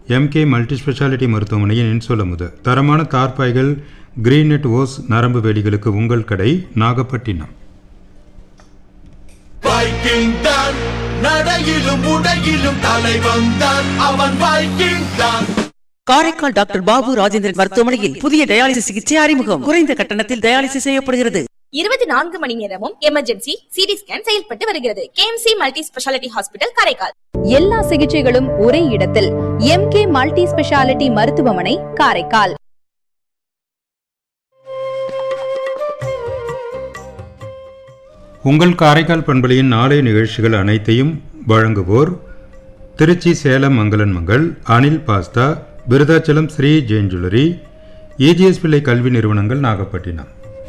MK multi speciality மருத்துவமனையின் இன்சொலமுது தரமான தார்பாய்கள் கிரீனெட் ஓஸ் நரம்பு வேலிகளுக்கு உங்கள் கடை நாகப்பட்டினம் வைக்கிங் தான் நடையிலும் உடையிலும் தலைவன் தான் அவன் வைக்கிங் தான் காரைக்கால் டாக்டர் பாபு ராஜேந்திரன் மருத்துவமனையில் புதிய டயாலிசிஸ் சிகிச்சை அறிமுகம் குறைந்த கட்டணத்தில் டயாலிசிஸ் செய்யப்படுகிறது இருபத்தி நான்கு மணி நேரமும் எமர்ஜென்சி சிடி ஸ்கேன் செயல்பட்டு வருகிறது KMC multi speciality hospital Karaikal எல்லா சிகிச்சைகளும் ஒரே இடத்தில் எம்கே மல்டி ஸ்பெஷாலிட்டி மருத்துவமனை காரைக்கால் உங்கள் காரைக்கால் பண்பலையின் நாளை நிகழ்ச்சிகள் அனைத்தையும் வழங்குவோர் திருச்சி சேலம் மங்களன் Mangal Anil pasta Virudhachalam Shri Jain jewellery AGS Pillai கல்வி நிறுவனங்கள் நாகப்பட்டினம்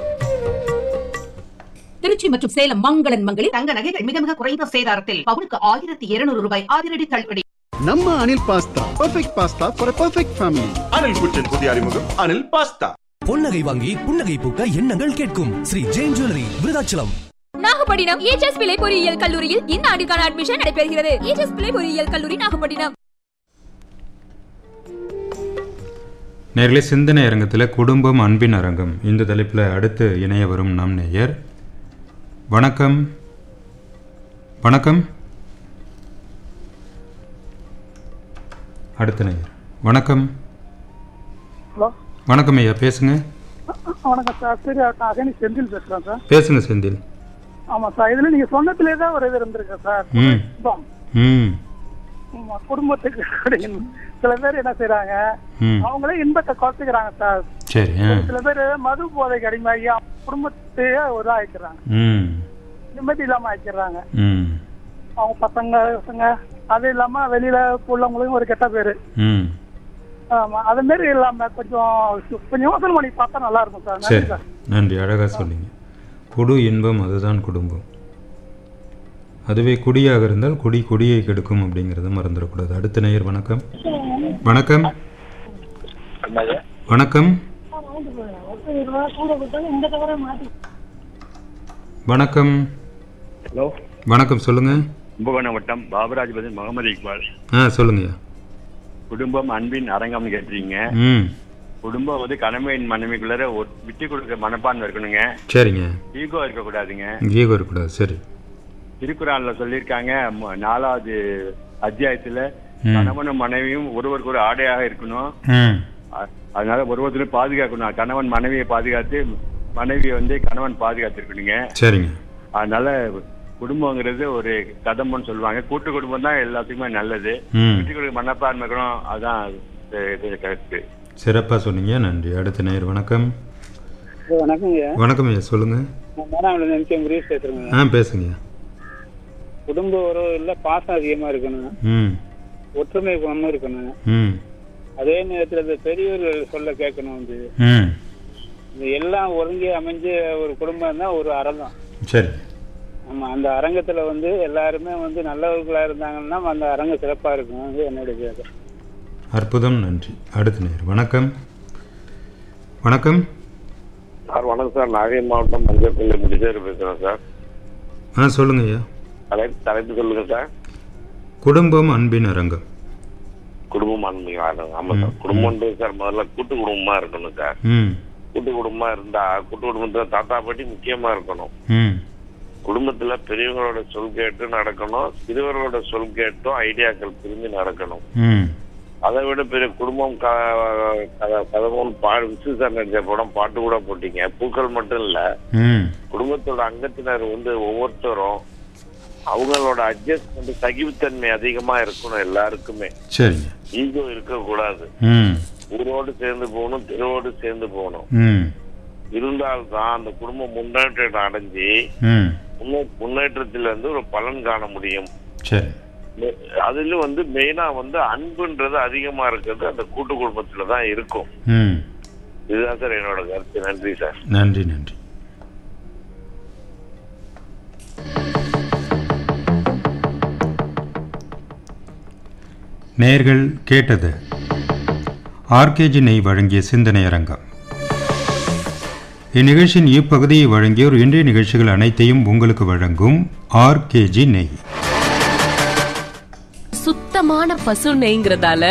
திருச்சி மற்றும் சேலம் மங்களன் மங்களில் தங்க நகைகள் மிக மிக குறைந்த சேதாரத்தில் பவுனுக்கு ஆயிரத்தி இருநூறு ரூபாய் அதிரடி தள்ளுபடி நம்ம Anil pasta perfect pasta for perfect family Anil குச்சின் புதிய அறிமுகம் அனில் பாஸ்தா பொன்னகை வாங்கி புன்னகை பூக்க எண்ணங்கள் கேட்கும் ஸ்ரீ ஜெயின் ஜுவல்லரி விருதாச்சலம் நாகப்பட்டினம் ஏஜஸ் பிள்ளை பொறியியல் கல்லூரியில் இந்த ஆண்டுக்கான அட்மிஷன் நடைபெறுகிறது ஏஜஸ் பிள்ளை பொறியியல் கல்லூரி நாகப்பட்டினம் நேர்களே சிந்தனை அரங்கத்தில் குடும்பம் அன்பின் அரங்கம் இந்த தலைப்பில் அடுத்து இணைய வரும் நம் நேயர் வணக்கம் வணக்கம் அடுத்த நேயர் வணக்கம் ஹலோ வணக்கம் ஐயா பேசுங்க வணக்கம் சார் சரி அகனி செந்தில் பேசுகிறேன் சார் பேசுங்க செந்தில் ஆமாம் சார் இதில் நீங்கள் சொன்னதுலேயே தான் ஒரு இது இருந்திருக்கு சார் ம் குடும்பம் ம் ஆமா, குடும்பத்துக்கு அப்படின்னு சில பேர் என்ன செய்றாங்க ம் அவங்களே இன்பத்தை குறைச்சிக்கிறாங்க சார் சரி ஆ சில பேர் மது போதைக்கு அடிமையாகி அவங்க குடும்பத்தையே ஒரு ஆயிக்கிறாங்க ம் நிம்மதி இல்லாம ஆக்கிடுறாங்க ம் அவங்க பசங்க பசங்க அது இல்லாம வெளியில உள்ளவங்களுக்கும் ஒரு கெட்ட பேரு ம் ஆமா அது மாரி இல்லாம கொஞ்சம் கொஞ்சம் யோசனை பண்ணி பார்த்தா நல்லா இருக்கும் சார் சரி நன்றி சார் நன்றி அழகாக சொன்னீங்க குடு இன்பம் அதுதான் குடும்பம் அதுவே குடியாக இருந்தால் குடி குடியை கெடுக்கும் அப்படிங்கிறத மறந்துடக்கூடாது அடுத்த நேயர் வணக்கம் வணக்கம் வணக்கம் வணக்கம் ஹலோ வணக்கம் சொல்லுங்க கும்பகோணம் வட்டம் பாபராஜபதி முகமது இக்பால் ஆ சொல்லுங்கய்யா குடும்பம் அன்பின் அரங்கம்னு கேட்டிருக்கீங்க ம் குடும்பம் வந்து கணவன் மனைவிக்குள்ளார ஒரு விட்டு கொடுக்க மனப்பான்மை இருக்கணுங்க சரிங்க ஈகோ இருக்கக்கூடாதுங்க ஈகோ இருக்கக்கூடாது சரி திருக்குறான்ல சொல்லியிருக்காங்க ம- நாலாவது அத்தியாயத்துல ம். கணவனும் மனைவியும் ஒருவருக்கு ஒரு ஆடையாக இருக்கணும் ம் அ- அதனால ஒருவருக்கு பாதுகாக்கணும் கணவன் மனைவியை பாதுகாத்து மனைவியை வந்து கணவன் பாதுகாத்திருக்கணுங்க சரிங்க அதனால குடும்பங்கிறது ஒரு கதம்பம்னு சொல்லுவாங்க கூட்டு குடும்பம் தான் எல்லாத்துக்குமே நல்லது ம் விட்டு கொடுக்க மனப்பான்மை இருக்கணும் அதான் இது- இது கருத்து சிறப்பாக சொன்னீங்க நன்றி அடுத்த நேயர் வணக்கம் வணக்கங்க வணக்கம் ஐயா சொல்லுங்க மேடம் நினைச்ச முருகேஷ் பேசுறேங்க ஆ பேசுங்க குடும்ப உறவுல பாசம் அதிகமா இருக்கணும் ம் ஒற்றுமை குணமும் இருக்கணும் ம் அதே நேரத்துல இந்த பெரியவர்கள் சொல்ல கேட்கணும் வந்து ம் இது எல்லாம் ஒருங்கே அமைஞ்ச ஒரு குடும்பம் தான் ஒரு அரங்கம் சரி ஆமா அந்த அரங்கத்துல வந்து எல்லாருமே வந்து நல்லவர்களா இருந்தாங்கன்னா அந்த அரங்கம் சிறப்பா இருக்கும் அது என்னுடைய கேட்க அற்புதம் நன்றி அடுத்த நேர் வணக்கம் வணக்கம் சார் வணக்கம் சார் நாகை மாவட்டம் மஞ்சப்பள்ளி முடிச்சேரி பேசுறேன் சார் ஆ சொல்லுங்க ஐயா தலைப்பு தலைப்பு சொல்லுங்க சார் குடும்பம் அன்பின் அரங்கம் குடும்பம் ஆன்மீகம் ஆளுங்க. ஆமா சார் குடும்பம்ன்றது சார் முதல்ல கூட்டு குடும்பமா இருக்கணும் சார் ம் கூட்டு குடும்பமா இருந்தா கூட்டு குடும்பத்துல தாத்தா பாட்டி முக்கியமா இருக்கணும் ம் குடும்பத்துல பெரியவங்களோட சொல் கேட்டு நடக்கணும் சிறுவர்களோட சொல் கேட்டும் ஐடியாக்கள் புரிஞ்சு நடக்கணும் ம் அதை விட பெரிய குடும்பம் க- கத- கதவும் பாடு விசு சார் நடிச்ச படம் பாட்டு கூட போட்டீங்க பூக்கள் மட்டும் இல்ல ம் குடும்பத்தோட அங்கத்தினர் வந்து ஒவ்வொருத்தரும் அவங்களோட அட்ஜஸ்ட்மெண்ட் சகிப்புத்தன்மை அதிகமா இருக்கணும் எல்லாருக்குமே சரிங்க ஈகோ இருக்க கூடாது ம் ஊரோடு சேர்ந்து போகணும் தெருவோடு சேர்ந்து போகணும் ம் இருந்தால்தான் அந்த குடும்பம் முன்னேற்றம் அடைஞ்சு ம் முன்னே- முன்னேற்றத்துல இருந்து ஒரு பலன் காண முடியும் சரி மெ- அதிலும் வந்து மெயினா வந்து அன்புன்றது அதிகமா இருக்கிறது அந்த கூட்டு குடும்பத்துல தான் இருக்கும் ம் இதுதான் சார் என்னோட கருத்து நன்றி சார் நன்றி நன்றி நேர்கள் கேட்டது ஆர்கேஜி நெய் வழங்கிய சிந்தனை அரங்கம் இந்நிகழ்ச்சியின் இப்பகுதியை வழங்கியோர் இன்றைய நிகழ்ச்சிகள் அனைத்தையும் உங்களுக்கு வழங்கும் ஆர்கேஜி நெய் சுத்தமான பசு நெய்ங்கிறதால